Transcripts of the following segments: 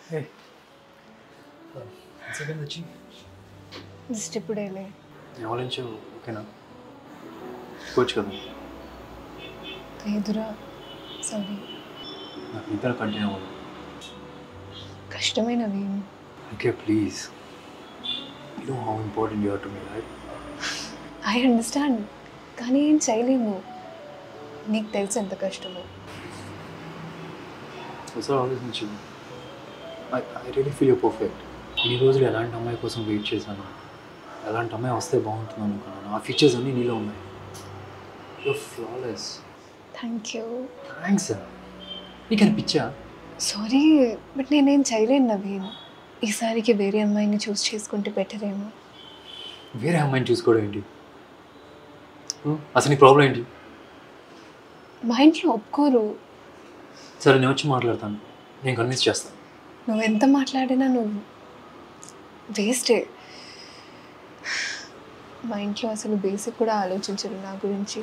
Hey. Second వచ్చి just ఇప్పుడేలే ఆలోచించు ఓకేనా కోచ్ కదా లేదురా సారీ నాకు నిద్ర కంటిన్యూ అవ్వదు కష్టమైనవి okay please you know how important you are to me right I understand కానీ ఏం చేయలేము నీకు తెలుసు ఎంత కష్టమో ఒకసారి ఆలోచించు I I really feel you perfect ఇన్ని రోజులు ఎలాంటి అమ్మాయి కోసం వెయిట్ చేశాను ఎలాంటి అమ్మాయి వస్తే బాగుంటుంది అనుకున్నాను ఆ ఫీచర్స్ అన్నీ నీలో ఉన్నాయి you flawless thank you thanks నీకు అనిపించా సారీ బట్ నేనేం చేయలేను నవీన్ ఈసారికి వేరే అమ్మాయిని చూస్ చేసుకుంటే బెటర్ ఏమో వేరే అమ్మాయిని చూసుకోవడం ఏంటి హ్మ్? అసలు నీ ప్రాబ్లం ఏంటి మా ఇంట్లో ఒప్పుకోరు సరే నేను వచ్చి మాట్లాడతాను నేను కన్విన్స్ చేస్తాను నువ్వు ఎంత మాట్లాడినా నువ్వు వేస్టే మా ఇంట్లో అసలు బేసిక్ కూడా ఆలోచించరు నా గురించి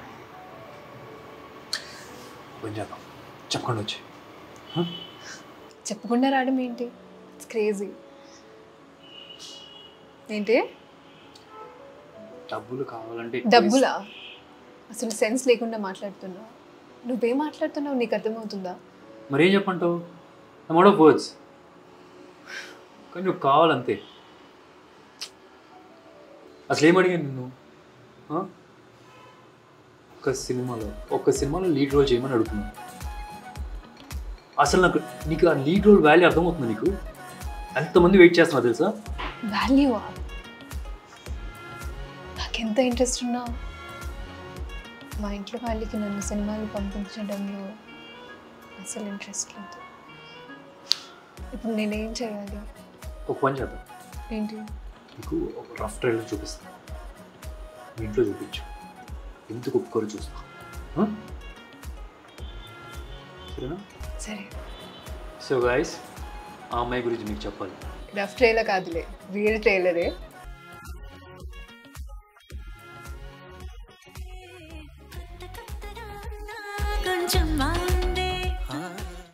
పని చేద్దాం చెప్పకుండా వచ్చి హ్మ్? చెప్పకుండా రావడం ఏంటి ఇట్స్ క్రేజీ ఏంటి డబ్బులు కావాలంటే ఎక్కువ డబ్బులా అసలు సెన్స్ లేకుండా మాట్లాడుతున్నావు నువ్వేం మాట్లాడుతున్నావు నీకు అర్థమవుతుందా ఇస్తా. మరి ఏం చెప్పంటావు మోడ్ ఆఫ్ వర్డ్స్ కానీ నువ్వు కావాలంతే అసలు ఏం అడిగాను నిన్ను ఆ? ఒక సినిమాలో ఒక సినిమాలో లీడ్ రోల్ చేయమని అడుగుతున్నాను అసలు నాకు నీకు ఆ లీడ్ రోల్ వాల్యూ అర్థమవుతుంది నీకు ఎంతమంది వెయిట్ చేస్తున్నా తెలుసా వాల్యూ నాకెంత ఇంట్రెస్ట్ ఉన్నా మా ఇంట్లో వాళ్ళకి నన్ను సినిమాలు పంపించడంలో అసలు ఇంట్రెస్ట్ లేదు ఇప్పుడు నేనేం చేయాలి ఒక పని చేద్దాం ఏంటి నీకు ఒక రఫ్ ట్రైలర్ చూపిస్తాను మీ ఇంట్లో చూపించు ఎందుకు ఒప్పుకోరు చూస్తా ఆ? సరేనా సరే సో గాయస్ ఆ అమ్మాయి గురించి మీకు చెప్పాలి రఫ్ ట్రైలర్ కాదులే రియల్ ట్రైలరే కొంచెం మా